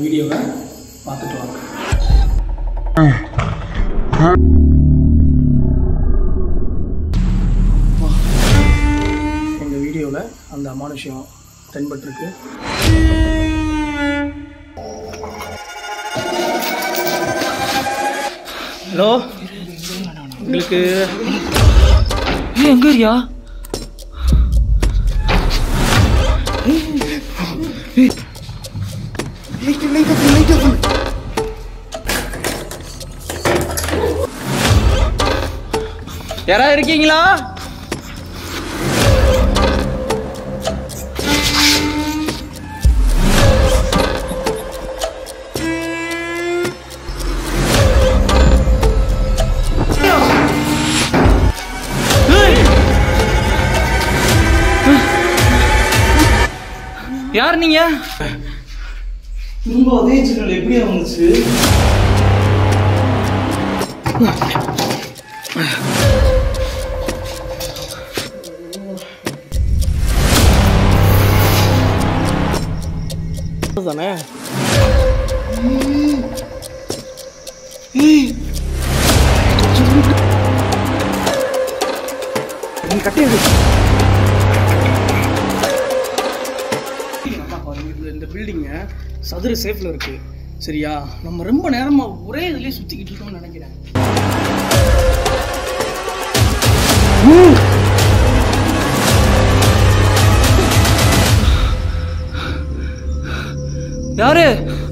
வீடியோவை பார்த்துட்டு வாங்க எங்கள் வீடியோவில் அந்த அமானுஷ்யம் தென்பட்டிருக்கு ஹலோ உங்களுக்கு எங்க இருக்கியா யாராவது இருக்கீங்களா யார் நீங்க திரும்ப அதே சேனல் எப்படியா வந்துச்சு தானே நீ கட்டி எடு நல்லா பாருங்க இந்த- இந்த பில்டிங்க சதுர சேஃப்ல இருக்கு சரியா நம்ம ரொம்ப நேரமா ஒரே இதுலயே சுத்திக்கிட்டு இருக்கோம்னு நினைக்கிறேன் யாரு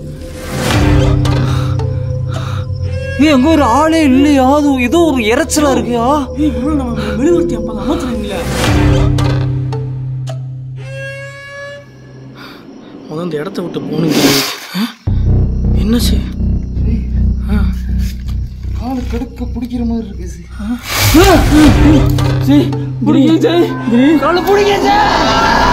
ஏய் அங்க ஒரு ஆளே இல்லையா அது ஏதோ ஒரு இறைச்சலா இருக்குயா ஏய் இவ்வளோ நம்ம மெழுகுவர்த்தி அப்பா அமர்த்துறீங்கள முதல் இந்த இடத்த விட்டு போகணுங்க என்ன சே ஆளு கடுக்க பிடிக்கிற மாதிரி இருக்கு பிடிக்க காலை பிடிக்க